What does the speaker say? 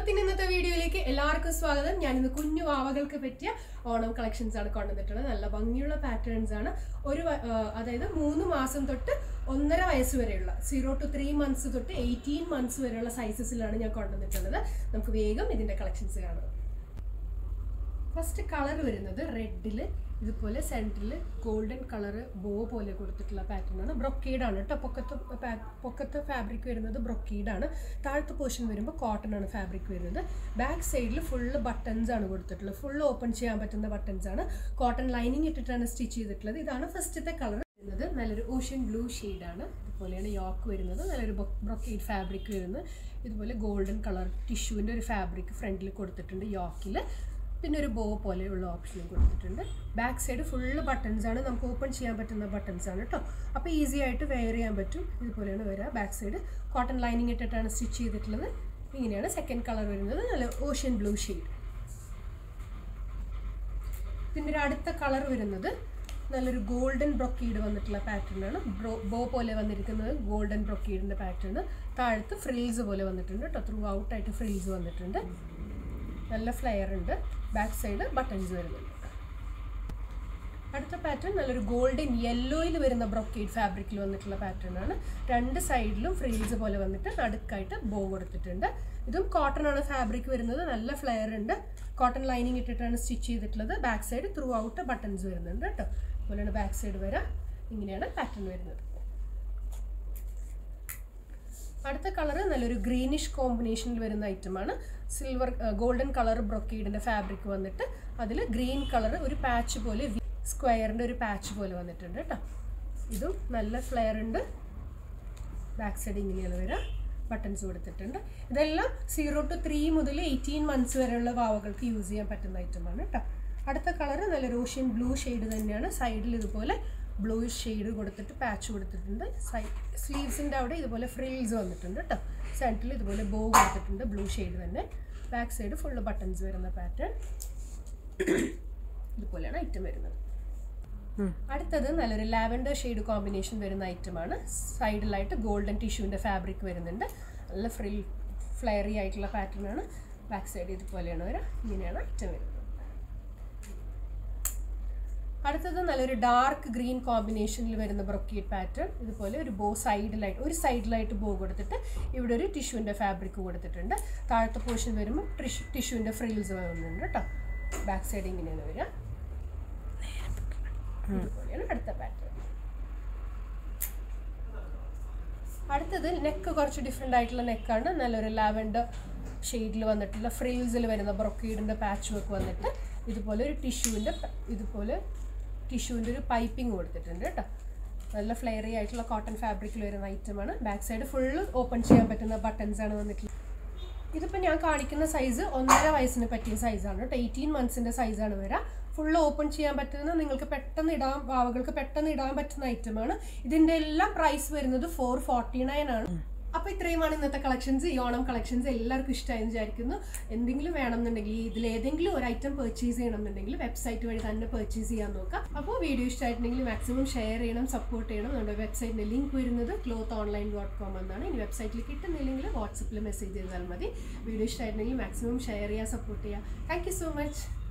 പിന്നെ ഇന്നത്തെ വീഡിയോയിലേക്ക് എല്ലാവർക്കും സ്വാഗതം ഞാൻ ഇന്ന് കുഞ്ഞു വാവകൾക്ക് പറ്റിയ ഓണം കളക്ഷൻസ് ആണ് കൊണ്ടുവന്നിട്ടുള്ളത് നല്ല ഭംഗിയുള്ള പാറ്റേൺസ് ആണ് ഒരു വ- ആ, അതായത് മൂന്ന് മാസം തൊട്ട് ഒന്നര വയസ്സ് വരെയുള്ള സീറോ ടു ത്രീ മന്ത്സ് തൊട്ട് എയ്റ്റീൻ മന്ത്സ് വരെയുള്ള സൈസസിലാണ് ഞാൻ കൊണ്ടുവന്നിട്ടുള്ളത് നമുക്ക് വേഗം ഇതിന്റെ കളക്ഷൻസ് കാണാം ഫസ്റ്റ് കളർ വരുന്നത് റെഡിൽ ഇതുപോലെ സെൻറ്ററിൽ ഗോൾഡൻ കളർ ബോ പോലെ കൊടുത്തിട്ടുള്ള പാറ്റേൺ ആണ് ബ്രൊക്കേഡ് ആണ് കേട്ടോ പൊക്കത്ത് പാ- പൊക്കത്തെ ഫാബ്രിക് വരുന്നത് ബ്രൊക്കേഡ് ആണ് താഴത്തെ പോർഷൻ വരുമ്പോൾ കോട്ടൺ ആണ് ഫാബ്രിക് വരുന്നത് ബാക്ക് സൈഡിൽ ഫുള്ള് ബട്ടൺസ് ആണ് കൊടുത്തിട്ടുള്ളത് ഫുൾ ഓപ്പൺ ചെയ്യാൻ പറ്റുന്ന ബട്ടൺസ് ആണ് കോട്ടൺ ലൈനിങ് ഇട്ടിട്ടാണ് സ്റ്റിച്ച് ചെയ്തിട്ടുള്ളത് ഇതാണ് ഫസ്റ്റത്തെ കളർ വരുന്നത് നല്ലൊരു ഓഷ്യൻ ബ്ലൂ ആണ് ഇതുപോലെയാണ് യോക്ക് വരുന്നത് നല്ലൊരു ബ്രൊക്കേഡ് ഫാബ്രിക് വരുന്നത് ഇതുപോലെ ഗോൾഡൻ കളർ ടിഷ്യൂവിൻ്റെ ഒരു ഫാബ്രിക് ഫ്രണ്ടിൽ കൊടുത്തിട്ടുണ്ട് യോക്കിൽ പിന്നെ ഒരു ബോ പോലെയുള്ള ഓപ്ഷനും കൊടുത്തിട്ടുണ്ട് ബാക്ക് സൈഡ് ഫുള്ള് ബട്ടൺസ് ആണ് നമുക്ക് ഓപ്പൺ ചെയ്യാൻ പറ്റുന്ന ബട്ടൺസ് ആണ് കേട്ടോ അപ്പോൾ ഈസി ആയിട്ട് വെയർ ചെയ്യാൻ പറ്റും ഇതുപോലെയാണ് വരിക ബാക്ക് സൈഡ് കോട്ടൺ ലൈനിങ് ഇട്ടിട്ടാണ് സ്റ്റിച്ച് ചെയ്തിട്ടുള്ളത് ഇങ്ങനെയാണ് സെക്കൻഡ് കളർ വരുന്നത് നല്ല ഓഷ്യൻ ബ്ലൂ ഷെയ്ഡ് പിന്നെ ഒരു അടുത്ത കളർ വരുന്നത് നല്ലൊരു ഗോൾഡൻ ബ്രൊക്കീഡ് വന്നിട്ടുള്ള പാറ്റേൺ ആണ് ബ്രോ ബോ പോലെ വന്നിരിക്കുന്നത് ഗോൾഡൻ ബ്രൊക്കീഡിൻ്റെ പാറ്റേൺ താഴത്ത് ഫ്രിൽസ് പോലെ വന്നിട്ടുണ്ട് കേട്ടോ ത്രൂ ഔട്ടായിട്ട് ഫ്രിൽസ് വന്നിട്ടുണ്ട് നല്ല ഫ്ലെയർ ഉണ്ട് ബാക്ക് സൈഡ് ബട്ടൺസ് വരുന്നുണ്ട് അടുത്ത പാറ്റേൺ നല്ലൊരു ഗോൾഡൻ യെല്ലോയിൽ വരുന്ന ബ്രൊക്കേഡ് ഫാബ്രിക്കിൽ വന്നിട്ടുള്ള പാറ്റേൺ ആണ് രണ്ട് സൈഡിലും ഫ്രീൽസ് പോലെ വന്നിട്ട് നടുക്കായിട്ട് ബോ കൊടുത്തിട്ടുണ്ട് ഇതും കോട്ടൺ ആണ് ഫാബ്രിക് വരുന്നത് നല്ല ഫ്ലെയർ ഉണ്ട് കോട്ടൺ ലൈനിങ് ഇട്ടിട്ടാണ് സ്റ്റിച്ച് ചെയ്തിട്ടുള്ളത് back side throughout buttons വരുന്നുണ്ട് കേട്ടോ അതുപോലെയാണ് ബാക്ക് സൈഡ് വരാം ഇങ്ങനെയാണ് പാറ്റേൺ വരുന്നത് അടുത്ത കളർ നല്ലൊരു ഗ്രീനിഷ് കോമ്പിനേഷനിൽ വരുന്ന ഐറ്റമാണ് സിൽവർ ഗോൾഡൻ കളർ ബ്രൊക്കീഡിൻ്റെ ഫാബ്രിക് വന്നിട്ട് അതിൽ ഗ്രീൻ കളർ ഒരു പാച്ച് പോലെ സ്ക്വയറിൻ്റെ ഒരു പാച്ച് പോലെ വന്നിട്ടുണ്ട് കേട്ടോ ഇതും നല്ല ഫ്ലെയർ ഉണ്ട് ബാക്ക് സൈഡ് ഇങ്ങനെയാണ് വരിക ബട്ടൺസ് കൊടുത്തിട്ടുണ്ട് ഇതെല്ലാം സീറോ ടു ത്രീ മുതൽ എയ്റ്റീൻ മന്ത്സ് വരെയുള്ള വാവകൾക്ക് യൂസ് ചെയ്യാൻ പറ്റുന്ന ഐറ്റമാണ് കേട്ടോ അടുത്ത കളർ നല്ല റോഷ്യൻ ബ്ലൂ ഷെയ്ഡ് തന്നെയാണ് സൈഡിൽ ഇതുപോലെ ബ്ലൂ ഷെയ്ഡ് കൊടുത്തിട്ട് പാച്ച് കൊടുത്തിട്ടുണ്ട് സൈഡ് സ്ലീവ്സിൻ്റെ അവിടെ ഇതുപോലെ ഫ്രിൽസ് വന്നിട്ടുണ്ട് കേട്ടോ സെൻറ്ററിൽ ഇതുപോലെ ബോ കൊടുത്തിട്ടുണ്ട് ബ്ലൂ ഷെയ്ഡ് തന്നെ ബാക്ക് സൈഡ് ഫുള്ള് ബട്ടൺസ് വരുന്ന പാറ്റേൺ ഇതുപോലെയാണ് ഐറ്റം വരുന്നത് അടുത്തത് നല്ലൊരു ലാവൻഡർ ഷെയ്ഡ് കോമ്പിനേഷൻ വരുന്ന ഐറ്റമാണ് സൈഡിലായിട്ട് ഗോൾഡൻ ടിഷ്യൂവിൻ്റെ ഫാബ്രിക് വരുന്നുണ്ട് നല്ല ഫ്രിൽ ഫ്ലെയറി ആയിട്ടുള്ള പാറ്റേൺ ആണ് ബാക്ക് സൈഡ് ഇതുപോലെയാണ് വരിക ഇങ്ങനെയാണ് ഐറ്റം വരുന്നത് അടുത്തത് നല്ലൊരു ഡാർക്ക് ഗ്രീൻ കോമ്പിനേഷനിൽ വരുന്ന ബ്രൊക്കീഡ് പാറ്റേൺ ഇതുപോലെ ഒരു ബോ സൈഡിലായിട്ട് ഒരു സൈഡിലായിട്ട് ബോ കൊടുത്തിട്ട് ഇവിടെ ഒരു ടിഷ്യൂവിൻ്റെ ഫാബ്രിക് കൊടുത്തിട്ടുണ്ട് താഴത്തെ പോർഷൻ വരുമ്പോൾ ടിഷ്യൂ ടിഷ്യൂവിൻ്റെ ഫ്രിൽസ് വരുന്നുണ്ട് കേട്ടോ ബാക്ക് സൈഡ് ഇങ്ങനെയാണ് വരിക ഇതുപോലെയാണ് അടുത്ത പാറ്റേൺ അടുത്തത് നെക്ക് കുറച്ച് ഡിഫറെൻ്റ് ആയിട്ടുള്ള നെക്കാണ് നല്ലൊരു ലാവൻഡർ ഷെയ്ഡിൽ വന്നിട്ടുള്ള ഫ്രിൽസിൽ വരുന്ന ബ്രൊക്കീഡിൻ്റെ പാച്ച് വർക്ക് വന്നിട്ട് ഇതുപോലെ ഒരു ടിഷ്യൂവിൻ്റെ ഇതുപോലെ ടിഷ്യൂവിൻ്റെ ഒരു പൈപ്പിംഗ് കൊടുത്തിട്ടുണ്ട് കേട്ടോ നല്ല ഫ്ലെയറി ആയിട്ടുള്ള കോട്ടൺ ഫാബ്രിക്കിൽ വരുന്ന ഐറ്റമാണ് ബാക്ക് സൈഡ് ഫുള്ള് ഓപ്പൺ ചെയ്യാൻ പറ്റുന്ന ബട്ടൺസ് ആണ് വന്നിട്ടുള്ളത് ഇതിപ്പോൾ ഞാൻ കാണിക്കുന്ന സൈസ് ഒന്നര വയസ്സിന് പറ്റിയ സൈസാണ് കേട്ടോ എയ്റ്റീൻ മന്ത്സിൻ്റെ സൈസാണ് വരിക ഫുള്ള് ഓപ്പൺ ചെയ്യാൻ പറ്റുന്ന നിങ്ങൾക്ക് പെട്ടെന്ന് ഇടാൻ വാവകൾക്ക് പെട്ടെന്ന് ഇടാൻ പറ്റുന്ന ഐറ്റമാണ് ഇതിൻ്റെ എല്ലാം പ്രൈസ് വരുന്നത് ഫോർ ഫോർട്ടി നയൻ ആണ് അപ്പോൾ ഇത്രയുമാണ് ഇന്നത്തെ കളക്ഷൻസ് ഈ ഓണം കളക്ഷൻസ് എല്ലാവർക്കും ഇഷ്ടമായെന്ന് വിചാരിക്കുന്നു എന്തെങ്കിലും വേണമെന്നുണ്ടെങ്കിൽ ഇതിൽ ഏതെങ്കിലും ഒരു ഐറ്റം പർച്ചേസ് ചെയ്യണമെന്നുണ്ടെങ്കിൽ വെബ്സൈറ്റ് വഴി തന്നെ പർച്ചേസ് ചെയ്യാൻ നോക്കാം അപ്പോൾ വീഡിയോ ഇഷ്ടമായിട്ടുണ്ടെങ്കിൽ മാക്സിമം ഷെയർ ചെയ്യണം സപ്പോർട്ട് ചെയ്യണം നമ്മുടെ വെബ്സൈറ്റിൻ്റെ ലിങ്ക് വരുന്നത് ക്ലോത്ത് ഓൺലൈൻ ഡോട്ട് കോം എന്നാണ് ഇനി വെബ്സൈറ്റിൽ കിട്ടുന്നില്ലെങ്കിൽ വാട്സപ്പിൽ മെസ്സേജ് ചെയ്താൽ മതി വീഡിയോ ഇഷ്ടമായിട്ടുണ്ടെങ്കിൽ മാക്സിമം ഷെയർ ചെയ്യുക സപ്പോർട്ട് ചെയ്യുക താങ്ക് യു സോ മച്ച്